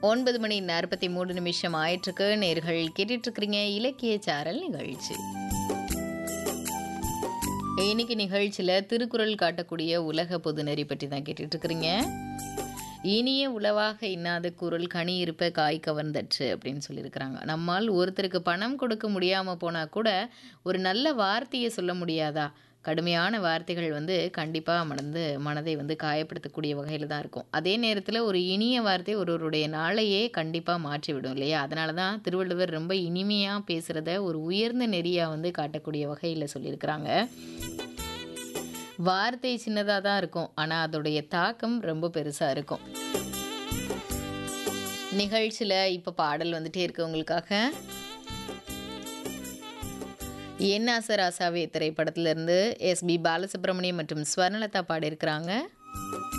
ஒன்பது மணி நாற்பத்தி மூணு நிமிஷம் ஆயிட்டிருக்கு நேர்கள் கேட்டுட்டு இருக்கிறீங்க இலக்கிய சாரல் நிகழ்ச்சி இன்னைக்கு நிகழ்ச்சியில் திருக்குறள் காட்டக்கூடிய உலக பொதுநெறி பற்றி தான் கேட்டுட்டு இருக்கிறீங்க இனிய உளவாக இன்னாத குரல் கனி இருப்ப காய் கவர்ந்தற்று அப்படின்னு சொல்லியிருக்கிறாங்க நம்மால் ஒருத்தருக்கு பணம் கொடுக்க முடியாமல் போனால் கூட ஒரு நல்ல வார்த்தையை சொல்ல முடியாதா கடுமையான வார்த்தைகள் வந்து கண்டிப்பாக மனது மனதை வந்து காயப்படுத்தக்கூடிய வகையில் தான் இருக்கும் அதே நேரத்தில் ஒரு இனிய வார்த்தை ஒருவருடைய நாளையே கண்டிப்பாக மாற்றிவிடும் இல்லையா அதனால தான் திருவள்ளுவர் ரொம்ப இனிமையாக பேசுகிறத ஒரு உயர்ந்த நெறியாக வந்து காட்டக்கூடிய வகையில் சொல்லியிருக்கிறாங்க வார்த்தை சின்னதாக தான் இருக்கும் ஆனால் அதோடைய தாக்கம் ரொம்ப பெருசாக இருக்கும் நிகழ்ச்சியில் இப்போ பாடல் வந்துட்டே இருக்கு உங்களுக்காக என் ஆசராசாவே திரைப்படத்திலிருந்து எஸ்பி பாலசுப்ரமணியம் மற்றும் ஸ்வர்ணலதா பாடியிருக்கிறாங்க